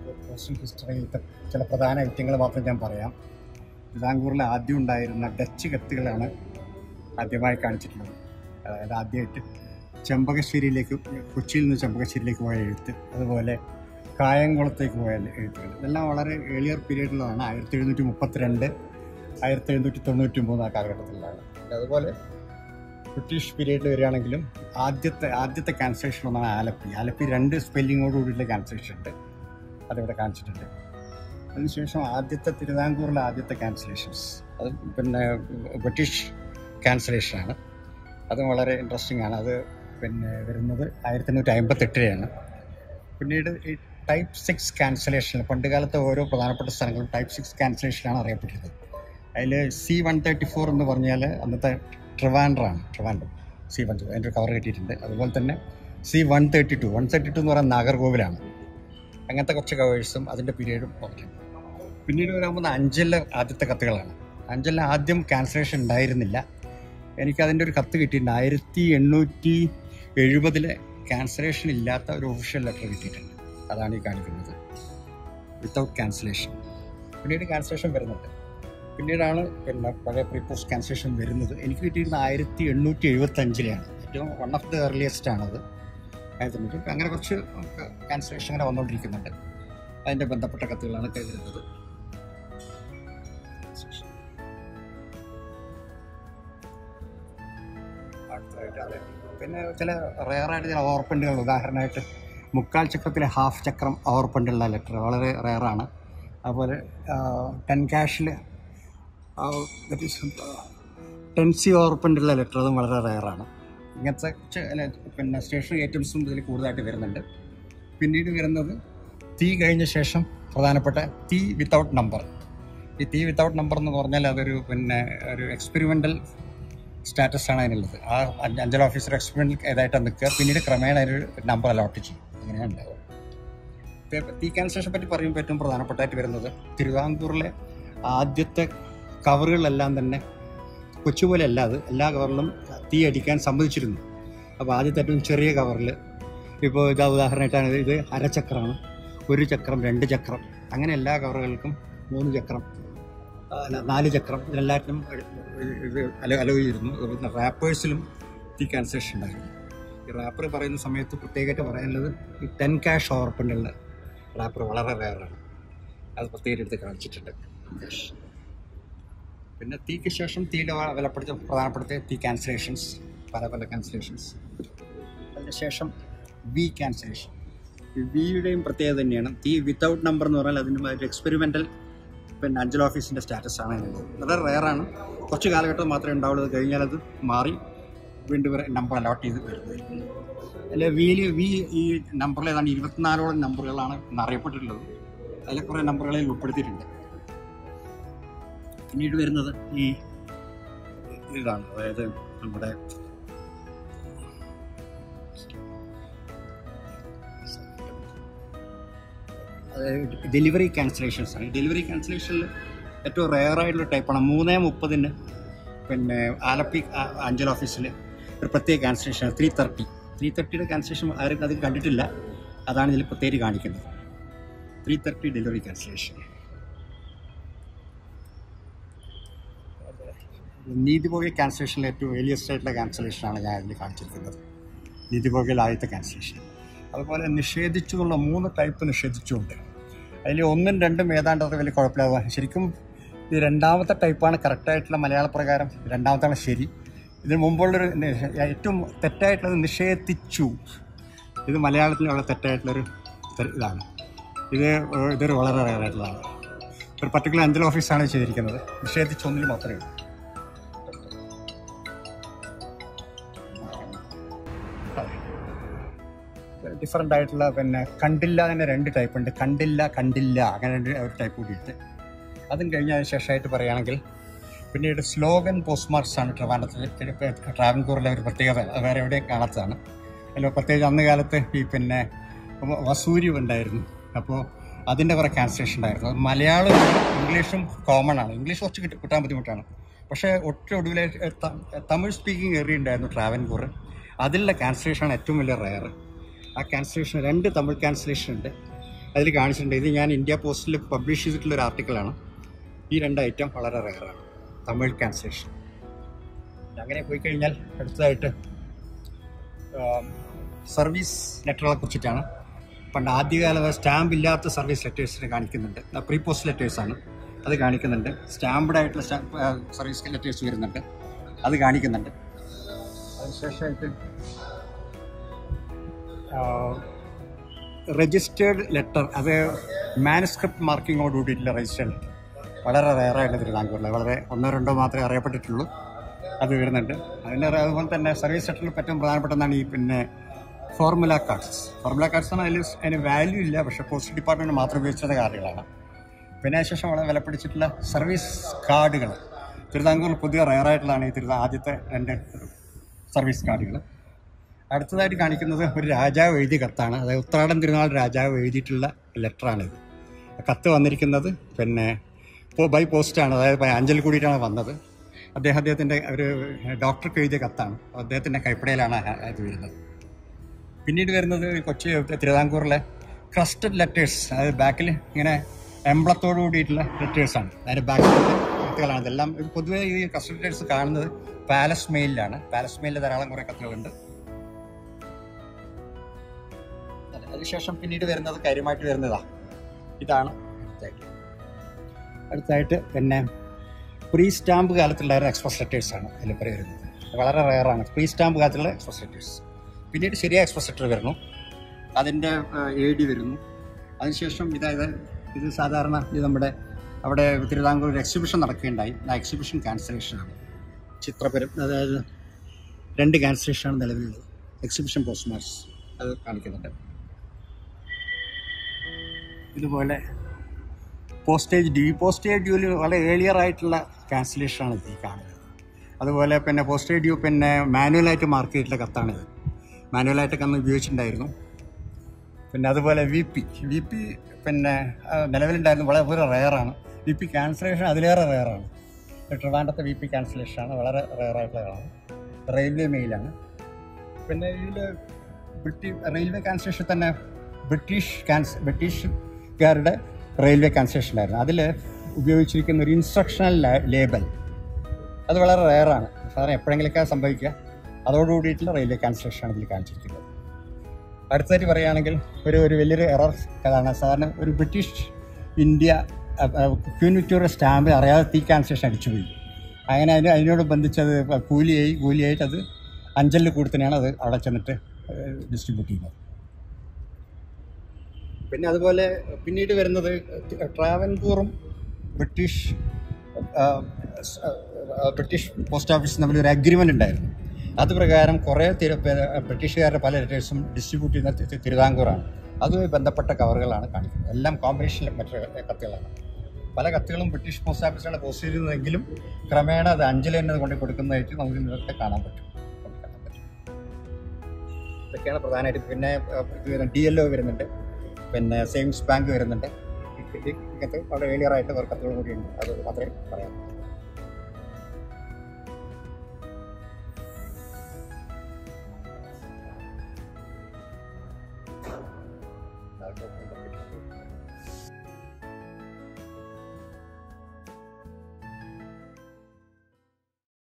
Coastal ഹിസ്റ്ററിയിലത്തെ ചില പ്രധാന ഐറ്റങ്ങൾ മാത്രം ഞാൻ പറയാം തിരുവിതാംകൂറിൽ ആദ്യം ഉണ്ടായിരുന്ന ഡച്ച് കത്തുകളാണ് ആദ്യമായി കാണിച്ചിട്ടുള്ളത് അതായത് ആദ്യമായിട്ട് ചെമ്പകശ്ശേരിയിലേക്ക് കൊച്ചിയിൽ നിന്ന് ചെമ്പകശ്ശേരിയിലേക്ക് പോയ എഴുത്ത് അതുപോലെ കായംകുളത്തേക്ക് പോയ എഴുത്തുകൾ ഇതെല്ലാം വളരെ ഏളിയർ പീരീഡിലാണ് ആയിരത്തി എഴുന്നൂറ്റി മുപ്പത്തിരണ്ട് ആയിരത്തി എഴുന്നൂറ്റി തൊണ്ണൂറ്റി മൂന്ന് ആ കാലഘട്ടത്തിലാണ് അതുപോലെ ബ്രിട്ടീഷ് പീരീഡിൽ വരികയാണെങ്കിലും ആദ്യത്തെ ആദ്യത്തെ ക്യാൻസലേഷൻ ഒന്നാണ് ആലപ്പി ആലപ്പി രണ്ട് സ്പെല്ലിങ്ങോട് കൂടിയിട്ടുള്ള ക്യാൻസലേഷൻ ഉണ്ട് അതിവിടെ കാണിച്ചിട്ടുണ്ട് അതിനുശേഷം ആദ്യത്തെ തിരുവിതാംകൂറിലെ ആദ്യത്തെ ക്യാൻസലേഷൻസ് അത് പിന്നെ ബ്രിട്ടീഷ് ക്യാൻസലേഷനാണ് അതും വളരെ ഇൻട്രസ്റ്റിംഗ് ആണ് അത് പിന്നെ വരുന്നത് ആയിരത്തി എണ്ണൂറ്റി അമ്പത്തെട്ടിലാണ് പിന്നീട് ഈ ടൈപ്പ് സിക്സ് ക്യാൻസലേഷൻ പണ്ട് കാലത്തെ ഓരോ പ്രധാനപ്പെട്ട സ്ഥലങ്ങളും ടൈപ്പ് സിക്സ് ക്യാൻസലേഷനാണ് അറിയപ്പെട്ടിരുന്നത് അതിൽ സി വൺ തേർട്ടി ഫോർ എന്ന് പറഞ്ഞാൽ അന്നത്തെ ട്രിവാൻഡ്രാണ് ട്രിവാൻഡ്രം സി വൺ അതിൻ്റെ ഒരു കവർ കിട്ടിയിട്ടുണ്ട് അതുപോലെ തന്നെ C one thirty two one thirty two എന്ന് പറയുന്നത് നാഗർകോവിലാണ് അങ്ങനത്തെ കുറച്ച് കവേഴ്സും അതിൻ്റെ പീരീഡും പറഞ്ഞിട്ടുണ്ട് പിന്നീട് വരാൻ പോകുന്ന അഞ്ചലിലെ ആദ്യത്തെ കത്തുകളാണ് അഞ്ചലിൽ ആദ്യം ക്യാൻസലേഷൻ ഉണ്ടായിരുന്നില്ല എനിക്ക് അതിൻ്റെ ഒരു കത്ത് കിട്ടിയിട്ടുണ്ട് ആയിരത്തി എണ്ണൂറ്റി എഴുപതിലെ ക്യാൻസലേഷൻ ഇല്ലാത്ത ഒരു ഒഫീഷ്യൽ ലെറ്റർ കിട്ടിയിട്ടുണ്ട് അതാണ് ഈ കാണിക്കുന്നത് വിത്തൗട്ട് ക്യാൻസലേഷൻ പിന്നീട് ക്യാൻസലേഷൻ വരുന്നുണ്ട് പിന്നീടാണ് പിന്നെ പഴയ പ്രീപോസ്റ്റ് ക്യാൻസലേഷൻ വരുന്നത് എനിക്ക് കിട്ടിയിരുന്ന ആയിരത്തി എണ്ണൂറ്റി എഴുപത്തി അഞ്ചിലെയാണ് ഏറ്റവും വൺ ഓഫ് ദ ഏർലിയസ്റ്റ് ആണത് ആയിരത്തി എണ്ണൂറ്റി അങ്ങനെ കുറച്ച് ക്യാൻസലേഷൻ ഇങ്ങനെ വന്നുകൊണ്ടിരിക്കുന്നുണ്ട് അതിൻ്റെ ബന്ധപ്പെട്ട കത്തുകളാണ് കരുതുന്നത് അടുത്തതായിട്ട് അതെ പിന്നെ ചില റെയറായിട്ട് ചില ഓർപ്പണ്ടുകൾ ഉദാഹരണമായിട്ട് മുക്കാൽ ചക്രത്തിലെ ഹാഫ് ചക്രം ഓർപ്പണ്ടുള്ള ലെറ്റർ വളരെ റെയറാണ് അതുപോലെ ടെൻ ക്യാഷിൽ ടെൻ സി ഓർപ്പണ്ടുള്ള ലെറ്റർ അതും വളരെ റെയറാണ് ഇങ്ങനത്തെ ചില പിന്നെ സ്റ്റേഷനറി ഐറ്റംസും ഇതിൽ കൂടുതലായിട്ട് വരുന്നുണ്ട് പിന്നീട് വരുന്നത് തീ കഴിഞ്ഞ ശേഷം പ്രധാനപ്പെട്ട തീ വിത്തൗട്ട് നമ്പർ ഈ തീ വിത്തൗട്ട് നമ്പർ എന്ന് പറഞ്ഞാൽ അതൊരു പിന്നെ ഒരു എക്സ്പെരിമെൻ്റൽ സ്റ്റാറ്റസ് ആണ് അതിനുള്ളത് ആ അഞ്ച- അഞ്ചൽ ഓഫീസർ എക്സ്പെരിമെൻ്റൽ ഇതായിട്ട് നിൽക്കുക പിന്നീട് ക്രമേണ ഒരു നമ്പർ അലോട്ട് ചെയ്യും അങ്ങനെയാണ് ഉണ്ടാവുക ഇപ്പം തീ ക്യാൻസലേഷനെ പറ്റി പറയുമ്പോൾ ഏറ്റവും പ്രധാനപ്പെട്ടായിട്ട് വരുന്നത് തിരുവിതാംകൂറിലെ ആദ്യത്തെ കവറുകളിലെല്ലാം തന്നെ കൊച്ചു പോലെ അല്ല അത് എല്ലാ കവറിലും തീ അടിക്കാൻ സമ്മതിച്ചിരുന്നു അപ്പോൾ ആദ്യത്തെ ഏറ്റവും ചെറിയ കവറിൽ ഇപ്പോൾ ഇതാ ഉദാഹരണമായിട്ടാണ് ഇത് ഇത് അരചക്രമാണ് ഒരു ചക്രം രണ്ട് ചക്രം അങ്ങനെ എല്ലാ കവറുകൾക്കും മൂന്ന് ചക്രം ആ, അല്ല, നാല് ചക്രം ഇതിലെല്ലാറ്റിനും ഇത് അല അലോ ചെയ്തിരുന്നു അതുപോലെ റാപ്പേഴ്സിലും തീ ക്യാൻസലേഷൻ ഉണ്ടായിരുന്നു ഈ റാപ്പർ പറയുന്ന സമയത്ത് പ്രത്യേകമായിട്ട് പറയാനുള്ളത് ഈ ടെൻ ക്യാഷ് ഓർപ്പുള്ള റാപ്പർ വളരെ റയറാണ് അത് പ്രത്യേകം എടുത്ത് കാണിച്ചിട്ടുണ്ട് Cash. പിന്നെ തീക്ക് ശേഷം തീയുടെ വ- വിലപ്പെടുത്തിയ പ്രധാനപ്പെടുത്തിയ തീ ക്യാൻസലേഷൻസ് പല പല ക്യാൻസലേഷൻസ് അതിനുശേഷം വി ക്യാൻസലേഷൻ ഈ വിയുടെയും പ്രത്യേകത തന്നെയാണ് തീ വിത്തൗട്ട് നമ്പർ എന്ന് പറഞ്ഞാൽ അതിന് ഒരു എക്സ്പെരിമെൻ്റൽ പിന്നെ അഞ്ചൽ ഓഫീസിൻ്റെ സ്റ്റാറ്റസ് ആണ് അതിനുള്ളത് വളരെ റെയറാണ് കുറച്ച് കാലഘട്ടം മാത്രമേ ഉണ്ടാവുള്ളൂ അത് കഴിഞ്ഞാൽ അത് മാറി വീണ്ടും നമ്പർ അലോട്ട് ചെയ്ത് വരുന്നത് അല്ലെ വിയിൽ വി ഈ നമ്പറിൽ ഏതാണ്ട് ഇരുപത്തിനാലോളം നമ്പറുകളാണ് ഇന്ന് അറിയപ്പെട്ടിട്ടുള്ളത് അതിൽ കുറേ നമ്പറുകളിൽ ഉൾപ്പെടുത്തിയിട്ടുണ്ട് പിന്നീട് വരുന്നത് ഈ ഇതാണ് അതായത് നമ്മുടെ അതായത് ഡെലിവറി ക്യാൻസലേഷൻസ് ആണ് ഡെലിവറി ക്യാൻസലേഷനിൽ ഏറ്റവും റെയർ ആയിട്ടുള്ള ടൈപ്പാണ് മൂന്നേ മുപ്പതിന് പിന്നെ ആലപ്പി ആ- അഞ്ചൽ ഓഫീസിൽ ഒരു പ്രത്യേക ക്യാൻസലേഷൻ ത്രീ തേർട്ടി ത്രീ തേർട്ടിയുടെ ക്യാൻസലേഷൻ ആരും അത് കണ്ടിട്ടില്ല അതാണ് ഇതിൽ പ്രത്യേകം കാണിക്കുന്നത് ത്രീ തേർട്ടി ഡെലിവറി ക്യാൻസലേഷൻ നീതിഭോഗ്യ ക്യാൻസലേഷനിൽ ഏറ്റവും ഏലിയസ്റ്റ് ആയിട്ടുള്ള ക്യാൻസലേഷനാണ് ഞാൻ ഇതിൽ കാണിച്ചിരിക്കുന്നത് നീതിഭോഗ്യയിൽ ആദ്യത്തെ ക്യാൻസലേഷൻ അതുപോലെ നിഷേധിച്ചു എന്നുള്ള മൂന്ന് ടൈപ്പ് നിഷേധിച്ചുണ്ട് അതിൽ ഒന്നും രണ്ടും ഏതാണ്ട് അത്ര വലിയ കുഴപ്പമില്ലാതെ ശരിക്കും ഇത് രണ്ടാമത്തെ ടൈപ്പാണ് കറക്റ്റായിട്ടുള്ള മലയാള പ്രകാരം രണ്ടാമത്താണ് ശരി ഇതിന് മുമ്പുള്ളൊരു നി- ഏറ്റവും തെറ്റായിട്ടുള്ളത് നിഷേധിച്ചു ഇത് മലയാളത്തിലുള്ള തെറ്റായിട്ടുള്ളൊരു തെ- ഇതാണ് ഇത് ഏഹ്, ഇതൊരു വളരെ റയർ ആയിട്ടുള്ളതാണ് ഒരു പർട്ടിക്കുലർ അഞ്ചൽ ഓഫീസാണ് ചെയ്തിരിക്കുന്നത് നിഷേധിച്ചു ഒന്നിൽ മാത്രമേ ഉള്ളൂ ഡിഫറെൻ്റ് ആയിട്ടുള്ള പിന്നെ കണ്ടില്ല തന്നെ രണ്ട് ടൈപ്പ് ഉണ്ട് കണ്ടില്ല കണ്ടില്ല അങ്ങനെ രണ്ട് ഒരു ടൈപ്പ് കൂടിയിട്ട് അതും കഴിഞ്ഞ അതിന് ശേഷമായിട്ട് പറയുകയാണെങ്കിൽ പിന്നീട് സ്ലോഗൻ പോസ്റ്റ് മാർക്സ് ആണ് ട്രിവാൻഡത്തിൽ ട്രാവൻകൂറിലെ ഒരു പ്രത്യേകത അത് വേറെ എവിടെയും കാണാത്തതാണ് അതിൽ പ്രത്യേകിച്ച് അന്ന് കാലത്ത് ഈ പിന്നെ വ- വസൂരി ഉണ്ടായിരുന്നു അപ്പോൾ അതിൻ്റെ കുറേ ക്യാൻസലേഷൻ ഉണ്ടായിരുന്നു അത് മലയാളം ഇംഗ്ലീഷും കോമൺ ആണ് ഇംഗ്ലീഷ് കുറച്ച് കിട്ടി കിട്ടാൻ ബുദ്ധിമുട്ടാണ് പക്ഷേ ഒറ്റ ഒടുവിലെ ത- തമിഴ് സ്പീക്കിംഗ് ഏരിയ ഉണ്ടായിരുന്നു ട്രാവൻകൂർ അതിലുള്ള ക്യാൻസലേഷനാണ് ഏറ്റവും വലിയ റയർ ആ ക്യാൻസലേഷൻ രണ്ട് തമിഴ് ക്യാൻസലേഷൻ ഉണ്ട് അതിൽ കാണിച്ചിട്ടുണ്ട് ഇത് ഞാൻ ഇന്ത്യ പോസ്റ്റിൽ പബ്ലിഷ് ചെയ്തിട്ടുള്ള ഒരു ആർട്ടിക്കിളാണ് ഈ രണ്ട് ഐറ്റം വളരെ റെയറാണ് തമിഴ് ക്യാൻസലേഷൻ അങ്ങനെ പോയി കഴിഞ്ഞാൽ അടുത്തതായിട്ട് സർവീസ് ലെറ്ററുകളെ കുറിച്ചിട്ടാണ് പണ്ട് ആദ്യകാല സ്റ്റാമ്പ് ഇല്ലാത്ത സർവീസ് ലെറ്റേഴ്സിനെ കാണിക്കുന്നുണ്ട് പ്രീ പോസ്റ്റ് ലെറ്റേഴ്സാണ് അത് കാണിക്കുന്നുണ്ട് സ്റ്റാമ്പ്ഡ് ആയിട്ടുള്ള സർവീസ് ലെറ്റേഴ്സ് വരുന്നുണ്ട് അത് കാണിക്കുന്നുണ്ട് അതിനുശേഷമായിട്ട് രജിസ്റ്റേർഡ് ലെറ്റർ അത് മാനുസ്ക്രിപ്റ്റ് മാർക്കിങ്ങോട് കൂടിയിട്ടുള്ള രജിസ്റ്റേർഡ് ലെറ്റർ വളരെ റയറായിട്ട് തിരുവിതാംകൂറിൽ വളരെ ഒന്നോ രണ്ടോ മാത്രമേ അറിയപ്പെട്ടിട്ടുള്ളൂ അത് വരുന്നുണ്ട് അതിന് അതുപോലെ തന്നെ സർവീസ് സെക്ടറിൽ ഏറ്റവും പ്രധാനപ്പെട്ടതാണ് ഈ പിന്നെ ഫോർമുല കാർഡ്സ് ഫോർമുല കാർഡ്സ് ആണ് അതിൽ അതിന് വാല്യൂ ഇല്ല പക്ഷേ പോസ്റ്റ് ഡിപ്പാർട്ട്മെൻറ്റ് മാത്രം ഉപയോഗിച്ചിരുന്ന കാർഡുകളാണ് പിന്നെ അതിനുശേഷം വളരെ വിലപിടിച്ചിട്ടുള്ള സർവീസ് കാർഡുകൾ തിരുവിതാംകൂറിൽ പുതിയ റയറായിട്ടുള്ളതാണ് ഈ തിരുവിതാ ആദ്യത്തെ രണ്ട് സർവീസ് കാർഡുകൾ അടുത്തതായിട്ട് കാണിക്കുന്നത് ഒരു രാജാവ് എഴുതിയ കത്താണ് അതായത് ഉത്രാടം തിരുനാൾ രാജാവ് എഴുതിയിട്ടുള്ള ലെറ്ററാണിത് കത്ത് വന്നിരിക്കുന്നത് പിന്നെ ബൈ പോസ്റ്റാണ് അതായത് ബൈ അഞ്ചൽ കൂടിയിട്ടാണ് വന്നത് അദ്ദേഹം അദ്ദേഹത്തിൻ്റെ ഒരു ഡോക്ടർക്ക് എഴുതിയ കത്താണ് അദ്ദേഹത്തിൻ്റെ കൈപ്പടയിലാണ് ഇത് വരുന്നത് പിന്നീട് വരുന്നത് കൊച്ചി തിരുവിതാംകൂറിലെ ക്രസ്റ്റഡ് ലെറ്റേഴ്സ് അതായത് ബാക്കിൽ ഇങ്ങനെ എംബ്ലത്തോട് കൂടിയിട്ടുള്ള ലെറ്റേഴ്സാണ് അതിൻ്റെ ബാക്കിൽ കത്തുകളാണ് ഇതെല്ലാം ഇത് പൊതുവേ ഈ ക്രസ്റ്റഡ് ലെറ്റേഴ്സ് കാണുന്നത് പാലസ് മെയിലിലാണ് പാലസ് മെയിലിൽ ധാരാളം കുറേ കത്തുകളുണ്ട് അതിനുശേഷം പിന്നീട് വരുന്നത് കാര്യമായിട്ട് വരുന്നതാ ഇതാണ് അടുത്തായിട്ട് അടുത്തായിട്ട് പിന്നെ പ്രീ സ്റ്റാമ്പ് കാലത്തുണ്ടായിരുന്ന എക്സ്പ്രസ് ലെറ്റേഴ്സാണ് അതിൽ പറയും വരുന്നത് വളരെ റയറാണ് പ്രീ സ്റ്റാമ്പ് കാലത്തുള്ള എക്സ്പ്രസ് ലെറ്റേഴ്സ് പിന്നീട് ശരിയായ എക്സ്പ്രസ് ലെറ്റർ വരുന്നു അതിൻ്റെ എ ഡി വരുന്നു അതിനുശേഷം ഇതായത് ഇത് സാധാരണ ഇത് നമ്മുടെ അവിടെ തിരുവിതാംകൂർ ഒരു എക്സിബിഷൻ നടക്കുകയുണ്ടായി ആ എക്സിബിഷൻ ക്യാൻസലേഷനാണ് ചിത്രപരം അതായത് രണ്ട് ക്യാൻസലേഷനാണ് നിലവിലുള്ളത് എക്സിബിഷൻ പോസ്റ്റ് മാർക്സ് അത് കാണിക്കുന്നുണ്ട് ഇതുപോലെ പോസ്റ്റേജ് ഡ്യൂ പോസ്റ്റേജ് ഡ്യൂവിൽ വളരെ ഏളിയർ ആയിട്ടുള്ള ക്യാൻസലേഷനാണ് ഇത് ഈ കാണുന്നത് അതുപോലെ പിന്നെ പോസ്റ്റേജ് ഡ്യൂ പിന്നെ മാനുവലായിട്ട് മാർക്ക് ചെയ്തിട്ടുള്ള കത്താണിത് മാനുവലായിട്ടൊക്കെ അന്ന് ഉപയോഗിച്ചിട്ടുണ്ടായിരുന്നു പിന്നെ അതുപോലെ വി പി വി പി പിന്നെ ആ, നിലവിലുണ്ടായിരുന്നു വളരെ വളരെ റെയറാണ് വി പി ക്യാൻസലേഷൻ അതിലേറെ റെയറാണ് ട്രിവാൻഡത്തെ വി പി ക്യാൻസലേഷനാണ് വളരെ റെയറായിട്ടുള്ളതാണ് റെയിൽവേ മെയിലാണ് പിന്നെ ഇതിൽ ബ്രിട്ടീഷ് റെയിൽവേ ക്യാൻസലേഷൻ തന്നെ ബ്രിട്ടീഷ് ക്യാൻസ് ബ്രിട്ടീഷുകാരുടെ റെയിൽവേ ക്യാൻസലേഷൻ ആയിരുന്നു അതിൽ ഉപയോഗിച്ചിരിക്കുന്ന ഒരു ഇൻസ്ട്രക്ഷണൽ ലേബൽ അത് വളരെ റെയറാണ് സാധാരണ എപ്പോഴെങ്കിലൊക്കെ സംഭവിക്കുക അതോടുകൂടിയിട്ടുള്ള റെയിൽവേ ക്യാൻസലേഷനാണ് ഇതിൽ കാണിച്ചിരിക്കുന്നത് അടുത്തായിട്ട് പറയുകയാണെങ്കിൽ ഒരു ഒരു വലിയൊരു എറർ അതാണ് സാധാരണ ഒരു British India queen Victoria stamp അറിയാതെ തീ ക്യാൻസലേഷൻ അടിച്ചുപോയി അങ്ങനെ അതിന് അതിനോട് ബന്ധിച്ചത് കൂലിയായി കൂലിയായിട്ട് അത് അഞ്ചലിൽ കൂടുതലാണ് അത് അവിടെ ചെന്നിട്ട് ഡിസ്ട്രിബ്യൂട്ട് ചെയ്യുന്നത് പിന്നെ അതുപോലെ പിന്നീട് വരുന്നത് ട്രാവൻകൂറും ബ്രിട്ടീഷ് ആ, സ്- ആ, ബ്രിട്ടീഷ് പോസ്റ്റ് ഓഫീസ് തമ്മിൽ ഒരു അഗ്രിമെൻ്റ് ഉണ്ടായിരുന്നു അത് പ്രകാരം കുറേ തിരു പേ- ബ്രിട്ടീഷുകാരുടെ പല ലെറ്റേഴ്സും ഡിസ്ട്രിബ്യൂട്ട് ചെയ്യുന്ന തി- തി- തിരുവിതാംകൂറാണ് അതുമായി ബന്ധപ്പെട്ട കവറുകളാണ് കാണിക്കുന്നത് എല്ലാം കോമ്പിനേഷൻ മറ്റു കത്തുകളാണ് പല കത്തുകളും ബ്രിട്ടീഷ് പോസ്റ്റ് ഓഫീസാണ് പോസ്റ്റ് ചെയ്യുന്നതെങ്കിലും ക്രമേണ അത് അഞ്ചൽ തന്നെ കൊണ്ട് കൊടുക്കുന്നതായിട്ട് നമുക്ക് ഇതൊക്കെ കാണാൻ പറ്റും നമുക്ക് കാണാൻ പറ്റും ഇതൊക്കെയാണ് പ്രധാനമായിട്ട് പിന്നെ ഡി എൽ ഒ വരുന്നുണ്ട് പിന്നെ സേവിങ്സ് ബാങ്ക് വരുന്നുണ്ട് ഇത് ഇങ്ങനത്തെ വളരെ ഏളിയർ ആയിട്ട് ഒരു കത്തുകൾ കൂടിയുണ്ട് അത് മാത്രമേ പറയാം